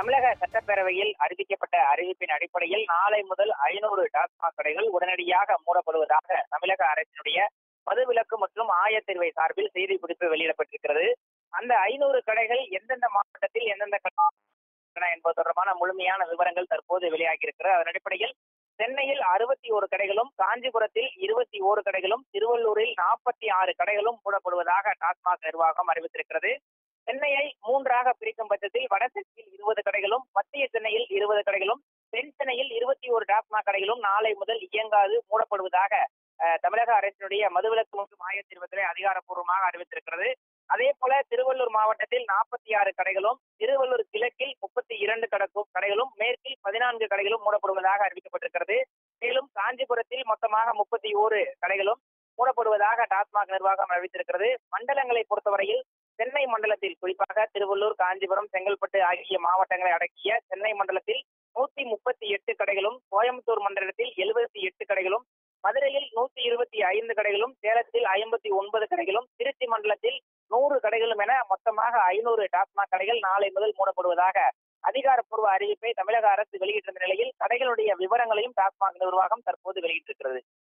தமிழக சட்டப்பேரவையில் அறிவிக்கப்பட்ட அறிவிப்பின் அடிப்படையில் நாளை முதல் ஐநூறு டாஸ்மாக் கடைகள் உடனடியாக மூடப்படுவதாக தமிழக அரசினுடைய மதுவிலக்கு மற்றும் ஆயத்தீர்வை சார்பில் செய்தி குறிப்பு வெளியிடப்பட்டிருக்கிறது அந்த ஐநூறு கடைகள் எந்தெந்த மாவட்டத்தில் எந்தெந்த கடை என்பது தொடர்பான முழுமையான விவரங்கள் தற்போது வெளியாகியிருக்கிறது அதன் அடிப்படையில் சென்னையில் அறுபத்தி ஒரு கடைகளும் காஞ்சிபுரத்தில் இருபத்தி ஓரு கடைகளும் திருவள்ளூரில் நாற்பத்தி ஆறு கடைகளும் மூடப்படுவதாக டாஸ்மாக் நிர்வாகம் அறிவித்திருக்கிறது சென்னையை மூன்றாக பிரிக்கும் பட்சத்தில் வட சென்னையில் இருபது கடைகளும் மத்திய சென்னையில் இருபது கடைகளும் தென் சென்னையில் இருபத்தி ஒரு டாஸ்மாக் கடைகளும் நாளை முதல் இயங்காது மூடப்படுவதாக அஹ், தமிழக அரசினுடைய மதுவிலக்கு மற்றும் ஆயத்தீர்வத்துறை அதிகாரப்பூர்வமாக அறிவித்திருக்கிறது அதே போல திருவள்ளூர் மாவட்டத்தில் நாற்பத்தி ஆறு கடைகளும் திருவள்ளூர் கிழக்கில் முப்பத்தி இரண்டு கடக்கும் கடைகளும் மேற்கில் பதினான்கு கடைகளும் மூடப்படுவதாக அறிவிக்கப்பட்டிருக்கிறது மேலும் காஞ்சிபுரத்தில் மொத்தமாக முப்பத்தி ஓரு கடைகளும் மூடப்படுவதாக டாஸ்மாக் நிர்வாகம் அறிவித்திருக்கிறது மண்டலங்களை பொறுத்தவரையில் சென்னை மண்டலத்தில் குறிப்பாக திருவள்ளூர் காஞ்சிபுரம் செங்கல்பட்டு ஆகிய மாவட்டங்களை அடக்கிய சென்னை மண்டலத்தில் நூத்தி முப்பத்தி எட்டு கடைகளும் கோயம்புத்தூர் மண்டலத்தில் எழுபத்தி எட்டு கடைகளும் மதுரையில் நூத்தி இருபத்தி ஐந்து கடைகளும் சேலத்தில் ஐம்பத்தி ஒன்பது கடைகளும் திருச்சி மண்டலத்தில் நூறு கடைகளும் என மொத்தமாக ஐநூறு டாஸ்மாக் கடைகள் நாளை முதல் மூடப்படுவதாக அதிகாரப்பூர்வ அறிவிப்பை தமிழக அரசு வெளியிட்டிருந்த நிலையில் கடைகளுடைய விவரங்களையும் டாஸ்மாக் நிர்வாகம் தற்போது வெளியிட்டிருக்கிறது